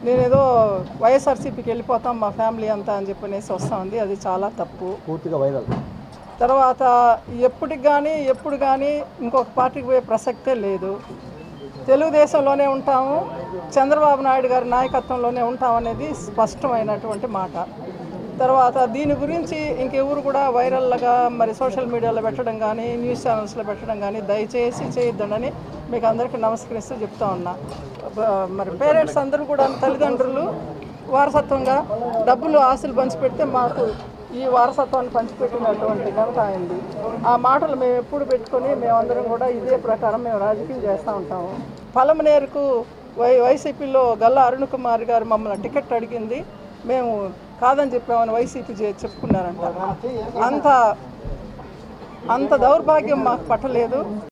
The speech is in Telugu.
నేనేదో వైఎస్ఆర్సీపీకి వెళ్ళిపోతాం మా ఫ్యామిలీ అంతా అని చెప్పనేసి వస్తా ఉంది అది చాలా తప్పు పూర్తిగా వైరల్ తర్వాత ఎప్పటికి కానీ ఎప్పుడు కానీ ఇంకొక పార్టీకి పోయే ప్రసక్తే లేదు తెలుగుదేశంలోనే ఉంటాము చంద్రబాబు నాయుడు గారి నాయకత్వంలోనే ఉంటాం అనేది స్పష్టమైనటువంటి మాట తర్వాత దీని గురించి ఇంకెవరు కూడా వైరల్గా మరి సోషల్ మీడియాలో పెట్టడం కానీ న్యూస్ ఛానల్స్లో పెట్టడం కానీ దయచేసి చేయొద్దండి మీకు అందరికీ నమస్కరిస్తూ చెప్తా ఉన్నా బ- మరి పేరెంట్స్ అందరూ కూడా తల్లిదండ్రులు వారసత్వంగా డబ్బులు ఆశలు పంచిపెడితే మాకు ఈ వారసత్వాన్ని పంచిపెట్టినటువంటి ఘనత అయింది ఆ మాటలు మేము ఎప్పుడు పెట్టుకొని మేమందరం కూడా ఇదే ప్రకారం మేము రాజకీయం చేస్తూ ఉంటాము పలమనేరుకు వై వైసీపీలో గల్లా అరుణ్ కుమార్ గారు మమ్మల్ని టికెట్ అడిగింది మేము కాదని చెప్పామని వైసీపీ చే- చెప్పుకున్నారంట అంత అంత దౌర్భాగ్యం మాకు పట్టలేదు